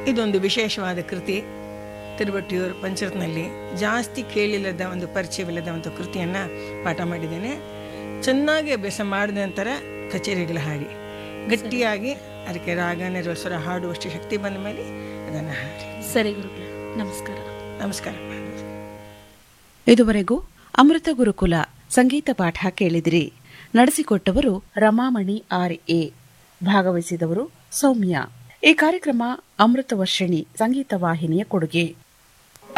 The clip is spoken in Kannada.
ಇದೊಂದು ವಿಶೇಷವಾದ ಕೃತಿ ತಿರುಬಟ್ಟಿಯೂರು ಪಂಚರತ್ನಲ್ಲಿ ಜಾಸ್ತಿ ಕೇಳಿಲ್ಲದ ಒಂದು ಪರಿಚಯವಿಲ್ಲದ ಒಂದು ಕೃತಿಯನ್ನು ಪಾಠ ಮಾಡಿದ್ದೇನೆ ಚೆನ್ನಾಗಿ ಅಭ್ಯಾಸ ಮಾಡಿದ ನಂತರ ಕಚೇರಿಗಳ ಹಾಡಿ ಗಟ್ಟಿಯಾಗಿ ಅದಕ್ಕೆ ರಾಗ ನಿರ್ವಹಿಸೋ ಹಾಡುವಷ್ಟು ಶಕ್ತಿ ಬಂದ ಮೇಲೆ ಅದನ್ನು ಹಾಡಿ ಸರಿ ಗುರುಗಳೇ ನಮಸ್ಕಾರ ನಮಸ್ಕಾರ ಇದುವರೆಗೂ ಅಮೃತ ಗುರುಕುಲ ಸಂಗೀತ ಪಾಠ ಕೇಳಿದಿರಿ ನಡೆಸಿಕೊಟ್ಟವರು ರಮಾಮಣಿ ಆರ್ ಎ ಭಾಗವಹಿಸಿದವರು ಸೌಮ್ಯ ಈ ಕಾರ್ಯಕ್ರಮ ಅಮೃತ ವರ್ಷಿಣಿ ಸಂಗೀತ ವಾಹಿನಿಯ ಕೊಡುಗೆ